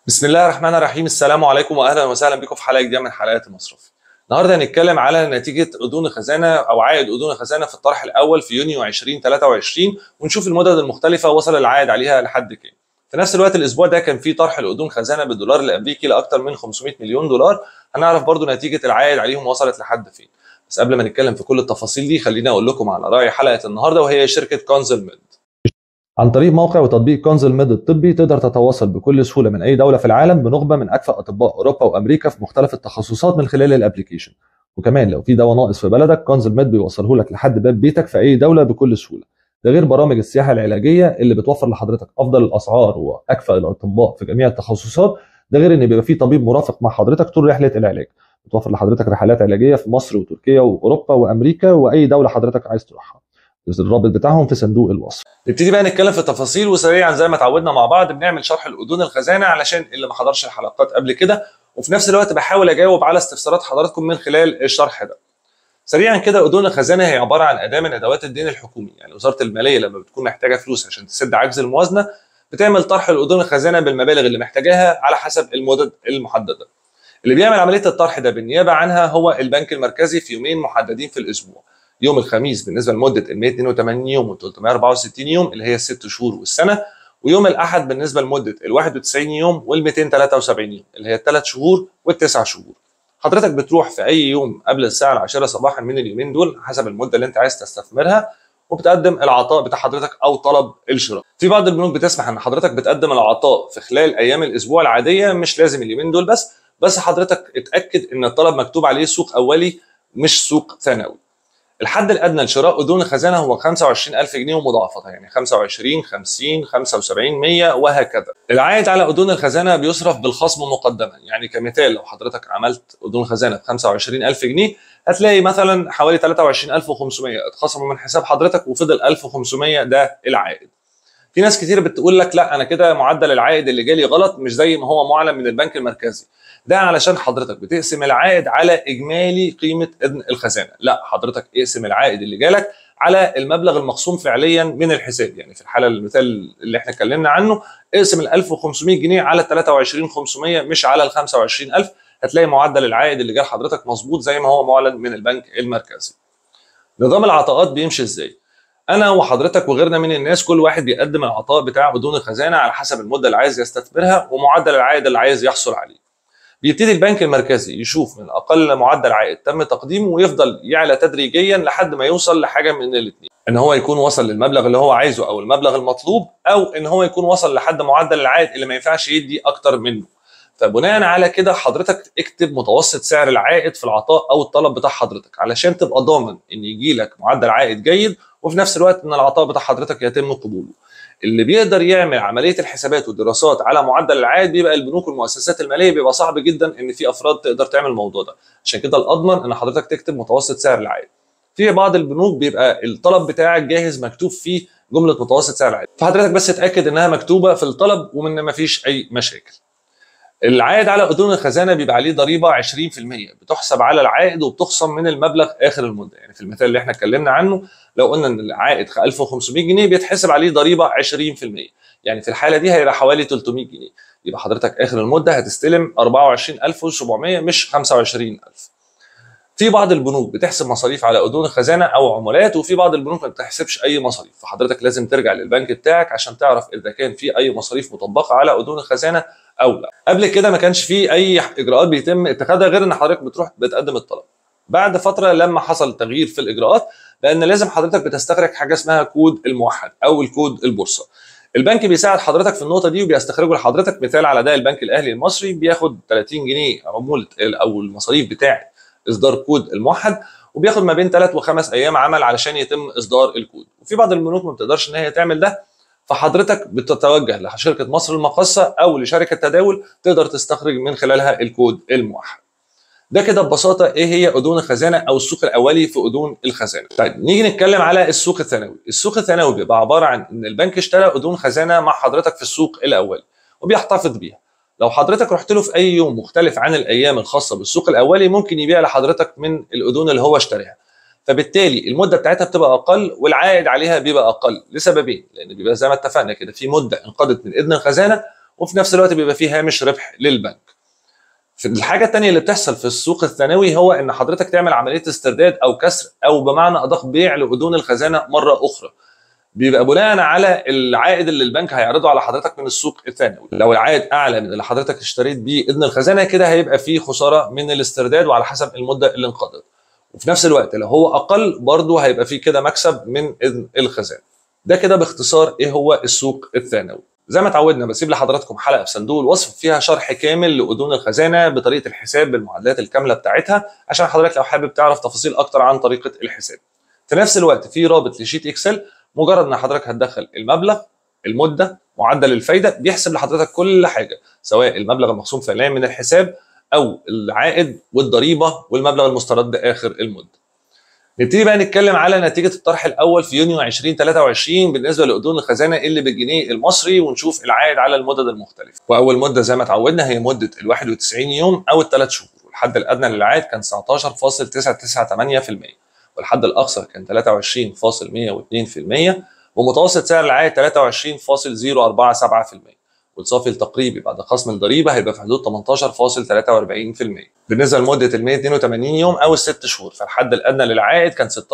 بسم الله الرحمن الرحيم السلام عليكم واهلا وسهلا بكم في حلقه جديده من حلقات المصرف. النهارده هنتكلم على نتيجه اذون الخزانه او عائد اذون الخزانه في الطرح الاول في يونيو 2023 ونشوف المدد المختلفه وصل العائد عليها لحد كام. في نفس الوقت الاسبوع ده كان في طرح الاذون خزانه بالدولار الامريكي لاكثر من 500 مليون دولار هنعرف برضو نتيجه العائد عليهم وصلت لحد فين. بس قبل ما نتكلم في كل التفاصيل دي خليني اقول لكم على راي حلقه النهارده وهي شركه كونزل ميد. عن طريق موقع وتطبيق كونزل ميد الطبي تقدر تتواصل بكل سهوله من اي دوله في العالم بنخبه من اكفأ اطباء اوروبا وامريكا في مختلف التخصصات من خلال الابلكيشن وكمان لو في دواء ناقص في بلدك كونزل ميد بيوصله لك لحد باب بيتك في اي دوله بكل سهوله ده غير برامج السياحه العلاجيه اللي بتوفر لحضرتك افضل الاسعار واكفأ الاطباء في جميع التخصصات ده غير ان بيبقى في طبيب مرافق مع حضرتك طول رحله العلاج بتوفر لحضرتك رحلات علاجيه في مصر وتركيا واوروبا وامريكا واي دوله حضرتك عايز تروحها الرابط بتاعهم في صندوق الوصف نبتدي بقى نتكلم في التفاصيل وسريعا زي ما اتعودنا مع بعض بنعمل شرح الاذون الخزانه علشان اللي ما حضرش الحلقات قبل كده وفي نفس الوقت بحاول اجاوب على استفسارات حضراتكم من خلال الشرح ده سريعا كده اذون الخزانه هي عباره عن اداه من ادوات الدين الحكومي يعني وزاره الماليه لما بتكون محتاجه فلوس عشان تسد عجز الموازنه بتعمل طرح الاذون الخزانه بالمبالغ اللي محتاجاها على حسب المدد المحدده اللي بيعمل عمليه الطرح ده بالنيابه عنها هو البنك المركزي في يومين محددين في الاسبوع يوم الخميس بالنسبه لمده ال 182 يوم وال 364 يوم اللي هي الست شهور والسنه ويوم الاحد بالنسبه لمده ال 91 يوم وال 273 يوم اللي هي الثلاث شهور والتسع شهور. حضرتك بتروح في اي يوم قبل الساعه 10 صباحا من اليومين دول حسب المده اللي انت عايز تستثمرها وبتقدم العطاء بتاع حضرتك او طلب الشراء. في بعض البنوك بتسمح ان حضرتك بتقدم العطاء في خلال ايام الاسبوع العاديه مش لازم اليومين دول بس بس حضرتك اتاكد ان الطلب مكتوب عليه سوق اولي مش سوق ثانوي. الحد الادنى لشراء اذون الخزانه هو 25000 جنيه ومضاعفتها يعني 25 50 75 100 وهكذا العائد على اذون الخزانه بيصرف بالخصم مقدما يعني كمثال لو حضرتك عملت اذون خزانه ب 25000 جنيه هتلاقي مثلا حوالي 23500 اتخصموا من حساب حضرتك وفضل 1500 ده العائد في ناس كتير بتقول لك لا انا كده معدل العائد اللي جالي غلط مش زي ما هو معلن من البنك المركزي ده علشان حضرتك بتقسم العائد على اجمالي قيمه اذن الخزانه لا حضرتك اقسم العائد اللي جالك على المبلغ المخصوم فعليا من الحساب يعني في الحاله المثال اللي احنا اتكلمنا عنه اقسم ال 1500 جنيه على 23500 مش على ال 25000 هتلاقي معدل العائد اللي جال حضرتك مظبوط زي ما هو معلن من البنك المركزي نظام العطاءات بيمشي ازاي انا وحضرتك وغيرنا من الناس كل واحد بيقدم العطاء بتاع اذون الخزانه على حسب المده اللي عايز يستثمرها ومعدل العائد اللي عايز يحصل عليه بيبتدي البنك المركزي يشوف من اقل معدل عائد تم تقديمه ويفضل يعلى تدريجيا لحد ما يوصل لحاجه من الاثنين ان هو يكون وصل للمبلغ اللي هو عايزه او المبلغ المطلوب او ان هو يكون وصل لحد معدل العائد اللي ما ينفعش يدي اكتر منه فبناء على كده حضرتك اكتب متوسط سعر العائد في العطاء او الطلب بتاع حضرتك علشان تبقى ضامن ان يجي لك معدل عائد جيد وفي نفس الوقت ان العطاء بتاع حضرتك يتم قبوله اللي بيقدر يعمل عمليه الحسابات والدراسات على معدل العائد بيبقى البنوك والمؤسسات الماليه بيبقى صعب جدا ان في افراد تقدر تعمل الموضوع ده عشان كده الاضمن ان حضرتك تكتب متوسط سعر العائد في بعض البنوك بيبقى الطلب بتاعك جاهز مكتوب فيه جمله متوسط سعر العائد فحضرتك بس اتاكد انها مكتوبه في الطلب ومن ما فيش اي مشاكل العائد على اذون الخزانه بيبقى عليه ضريبه 20% بتحسب على العائد وبتخصم من المبلغ اخر المده يعني في المثال اللي احنا اتكلمنا عنه لو قلنا ان العائد 1500 جنيه بيتحسب عليه ضريبه 20% يعني في الحاله دي هيبقى حوالي 300 جنيه يبقى حضرتك اخر المده هتستلم 24700 مش 25000 في بعض البنوك بتحسب مصاريف على اذون الخزانه او عمولات وفي بعض البنوك ما بتحسبش اي مصاريف فحضرتك لازم ترجع للبنك بتاعك عشان تعرف اذا كان في اي مصاريف مطبقه على اذون الخزانه او لا قبل كده ما كانش في اي اجراءات بيتم اتخاذها غير ان حضرتك بتروح بتقدم الطلب بعد فتره لما حصل تغيير في الاجراءات لان لازم حضرتك بتستخرج حاجه اسمها كود الموحد او الكود البورصه البنك بيساعد حضرتك في النقطه دي وبيستخرجه لحضرتك مثال على ده البنك الاهلي المصري بياخد 30 جنيه عموله او المصاريف بتاعه اصدار كود الموحد وبياخد ما بين ثلاث وخمس ايام عمل علشان يتم اصدار الكود وفي بعض البنوك ما بتقدرش ان هي تعمل ده فحضرتك بتتوجه لشركه مصر المقاصه او لشركه تداول تقدر تستخرج من خلالها الكود الموحد ده كده ببساطه ايه هي اذون الخزانه او السوق الاولي في اذون الخزانه. طيب نيجي نتكلم على السوق الثانوي، السوق الثانوي بيبقى عباره عن ان البنك اشترى اذون خزانه مع حضرتك في السوق الاولي وبيحتفظ بيها. لو حضرتك رحت له في اي يوم مختلف عن الايام الخاصه بالسوق الاولي ممكن يبيع لحضرتك من الاذون اللي هو اشتراها. فبالتالي المده بتاعتها بتبقى اقل والعائد عليها بيبقى اقل لسببين لان بيبقى زي ما اتفقنا كده في مده انقضت من اذن الخزانه وفي نفس الوقت بيبقى فيه هامش ربح للبنك في الحاجه الثانيه اللي بتحصل في السوق الثانوي هو ان حضرتك تعمل عمليه استرداد او كسر او بمعنى ادق بيع لاذون الخزانه مره اخرى بيبقى بناء على العائد اللي البنك هيعرضه على حضرتك من السوق الثانوي لو العائد اعلى من اللي حضرتك اشتريت بيه اذن الخزانه كده هيبقى فيه خساره من الاسترداد وعلى حسب المده اللي انقضت وفي نفس الوقت لو هو اقل برضه هيبقى فيه كده مكسب من اذن الخزانه ده كده باختصار ايه هو السوق الثانوي زي ما اتعودنا بسيب لحضراتكم حلقه في صندوق الوصف فيها شرح كامل لاذون الخزانه بطريقه الحساب بالمعادلات الكامله بتاعتها عشان حضرتك لو حابب تعرف تفاصيل اكتر عن طريقه الحساب في نفس الوقت في رابط لشيت اكسل مجرد ان حضرتك هتدخل المبلغ المده معدل الفايده بيحسب لحضرتك كل حاجه سواء المبلغ المخصوم فعليا من الحساب او العائد والضريبه والمبلغ المسترد اخر المده نبتدي بقى نتكلم على نتيجه الطرح الاول في يونيو 2023 بالنسبه لاذون الخزانه اللي بالجنيه المصري ونشوف العائد على المدد المختلفه واول مده زي ما اتعودنا هي مده ال 91 يوم او الثلاث شهور والحد الادنى للعائد كان 19.998% والحد الاقصى كان 23.102% ومتوسط سعر العائد 23.047% والصافي التقريبي بعد خصم الضريبه هيبقى في حدود 18.43% بالنسبه لمده ال 182 يوم او الست شهور فالحد الادنى للعائد كان 16.001%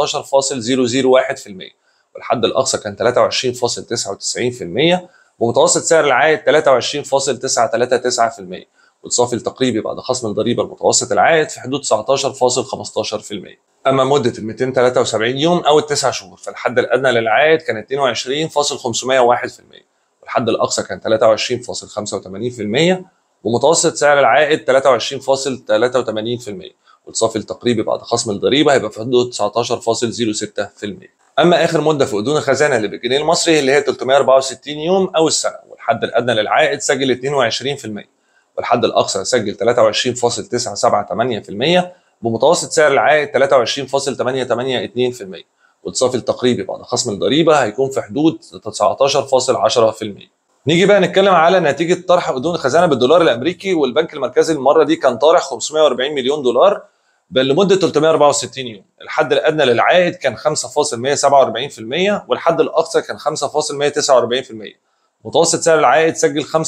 والحد الاقصى كان 23.99% ومتوسط سعر العائد 23.939% والصافي التقريبي بعد خصم الضريبه المتوسط العائد في حدود 19.15% اما مده ال 273 يوم او التسع شهور فالحد الادنى للعائد كان 22.501% والحد الاقصى كان 23.85% ومتوسط سعر العائد 23.83% والصافي التقريبي بعد خصم الضريبه هيبقى في حدود 19.06% اما اخر مده في اذون الخزانه اللي بالجنيه المصري اللي هي 364 يوم او السنه والحد الادنى للعائد سجل 22% والحد الاقصى سجل 23.978% بمتوسط سعر العائد 23.882% والصافي التقريبي بعد خصم الضريبه هيكون في حدود 19.10% نيجي بقى نتكلم على نتيجه طرح اذون الخزانه بالدولار الامريكي والبنك المركزي المره دي كان طارح 540 مليون دولار بل لمده 364 يوم الحد الادنى للعائد كان 5.147% والحد الاقصى كان 5.149% متوسط سعر العائد سجل 5.149%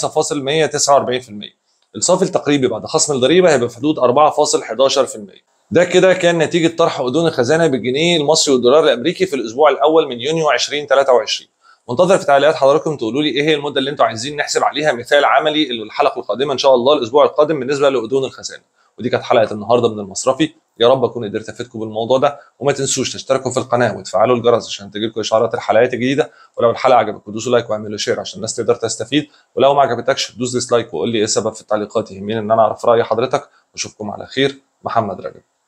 الصافي التقريبي بعد خصم الضريبه هيبقى في حدود 4.11% ده كده كان نتيجه طرح اذون الخزانه بالجنيه المصري والدولار الامريكي في الاسبوع الاول من يونيو 2023 منتظر في تعليقات حضراتكم تقولوا لي ايه هي المده اللي انتم عايزين نحسب عليها مثال عملي الحلقه القادمه ان شاء الله الاسبوع القادم بالنسبه لاذون الخزانه ودي كانت حلقه النهارده من المصرفي يا رب اكون قدرت افيدكم بالموضوع ده وما تنسوش تشتركوا في القناه وتفعلوا الجرس عشان تجيلكم اشعارات الحلقات الجديده ولو الحلقه عجبتكم دوسوا لايك واعملوا شير عشان الناس تقدر تستفيد ولو ما عجبتكش دوس ديسلايك وقول لي ايه السبب في التعليقات يهمني ان انا اعرف راي حضرتك واشوفكم على خير محمد رجب